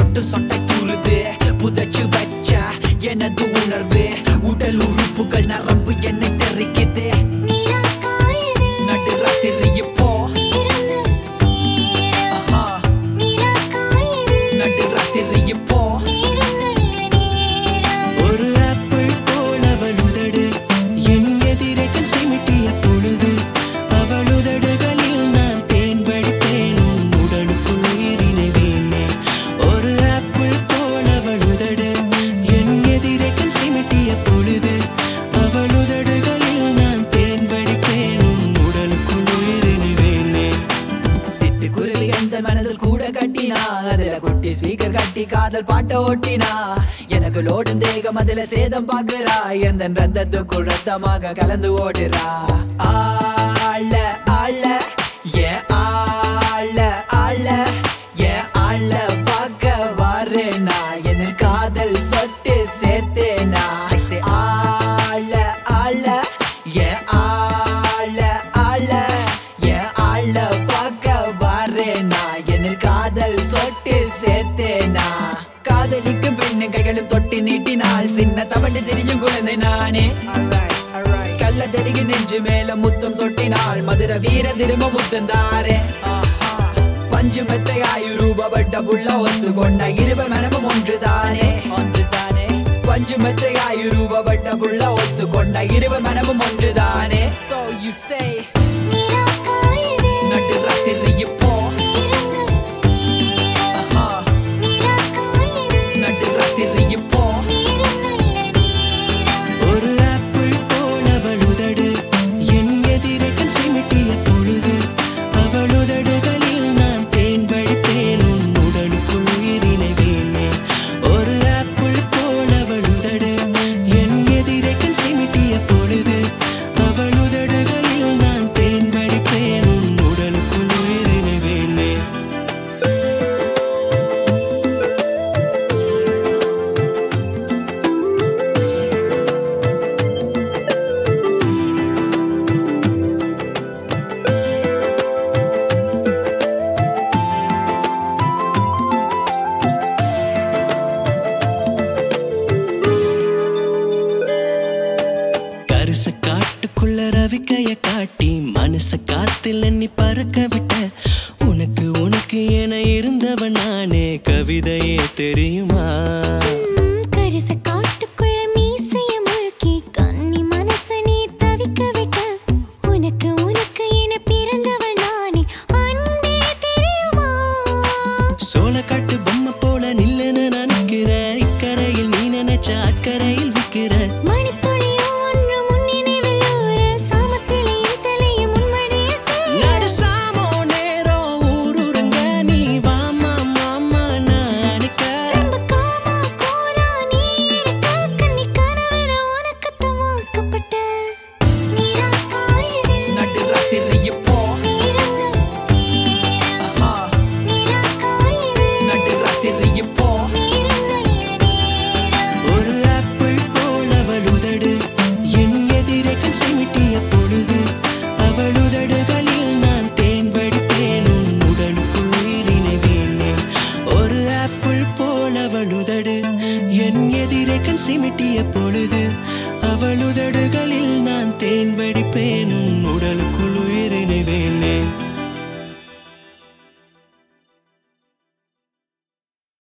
சொட்டு சொட்டை தூருது புதைச்சு வச்ச எனது உணர்வு உடல் உறுப்புகள் நரம்பு என்னை தெரிக்குது நடு ராத்திரி இப்போ ஆஹா, நடு ராத்திரி இப்போ ஒரு ஆப்பிள் போல் அவள் உதடு என் எதிரே கண் சிமிட்டிய பொழுது அவள் உதடுகளில் நான் தேன் வடிப்பேன் உன் உடலுக்குள் உயிரினை வீணேன் ஒரு ஆப்பிள் போல் அவள் உதடு என் எதிரே கண் சிமிட்டிய பொழுது அவள் உதடுகளில் நான் தேன் வடிப்பேன் உன் உடலுக்குள் உயிரினை வீணேன் சிட்டுக்குருவி எந்த மனதில் கூட கட்டினா அதுல குட்டி ஸ்பீக்கர் கட்டி காதல் பாட்ட ஓட்டினா எனக்கு லோடும் தேகம் அதுல சேதம் பாக்குறா எந்த ரத்தத்துக்கு ரத்தமாக கலந்து ஓடுறா ஆள ஆள ஏ ஆள ஆள ஏ ஆள பார்க்க வாரேனா என் காதல் சொட்டு சேர்த்தேனா I say, ஆள ஆள ஏ ஆள ஆள என் ஆள பார்க்க வாரேனா என் காதல் சொட்டு சேர்த்தேனா காதலிக்கும் பெண்ணு கைகளும் தொட்டி நீட்டினால் சின்ன தவண்டு திரியும் குழந்தை நானே கள்ள தருகி நெஞ்சு மேல முத்தம் சொட்டினால் மதுர வீர திரும்ப முத்தம் தாரே பஞ்சு மெத்தை ஆயு ரூபப்பட்ட புள்ள ஒத்து கொண்ட இருவர் மனமும் ஒன்றுதானே ஒன்றுதானே பஞ்சு மெத்தை ஆயு ரூபப்பட்ட புள்ள ஒத்து கொண்ட இருவர் மனமும் ஒன்றுதானே So you say நடு ராத்திரி இப்போ ஆஹா, நடு ராத்திரி இப்போ ஒரு ஆப்பிள் போல் அவள் உதடு என் எதிரே கண் சிமிட்டிய பொழுது அவள் உதடுகளில் நான் தேன் வடிப்பேன் உன் உடலுக்குள் உயிரினை வீணேன் ஒரு ஆப்பிள் போல் அவள் உதடு என் எதிரே கண் சிமிட்டிய பொழுது அவள் உதடுகளில் நான் தேன் வடிப்பேன் உன் உடலுக்குள் உயிரினை வீணேன் கருச காட்டுக்குள்ள ரவிக்கைய காட்டி மனச காத்தில் எண்ணி பறக்க விட்ட உனக்கு உனக்கு என இருந்தவன் நானே கவிதையே தெரியுமா கரிச காட்டுக்குள்ள மீசைய முழுக்கி கன்னி மனச நீ தவிக்க விட்ட உனக்கு உனக்கு என பிறந்தவள் நானே அன்பே தெரியுமா சோளக்காட்டு பொம்மை போல நில்லுன்னு நினைக்கிற இக்கரையில் நீ நினைச்ச அக்கறையில் விக்கிற மணித்துளியும் ஒன்று முன்னினைவில் ஊற சாமத்திலே என் தலையும் முன்மடியே சேர நடுசாமோ நேரம் ஊருறங்க நீ வாமா மாமா நான் அடிக்க ரொம்ப காமா கோலா நீ இருக்க கன்னி கனவுல உனக்குத்தான் வாக்கப்பட்ட நீரா காயுது நடு ராத்திரி இப்போ நீரந்த நீரா ஆஹா, நீரா காயுது நடு ராத்திரி இப்போ ஒரு ஆப்பிள் போல் அவள் உதடு என் எதிரே கண் சிமிட்டிய பொழுது அவள் உதடுகளில் நான் தேன் வடிப்பேன் உன் உடலுக்குள் உயிரினை வீணேன் ஒரு ஆப்பிள் போல் அவள் உதடு என் எதிரே கண் சிமிட்டிய பொழுது அவள் உதடுகளில் நான்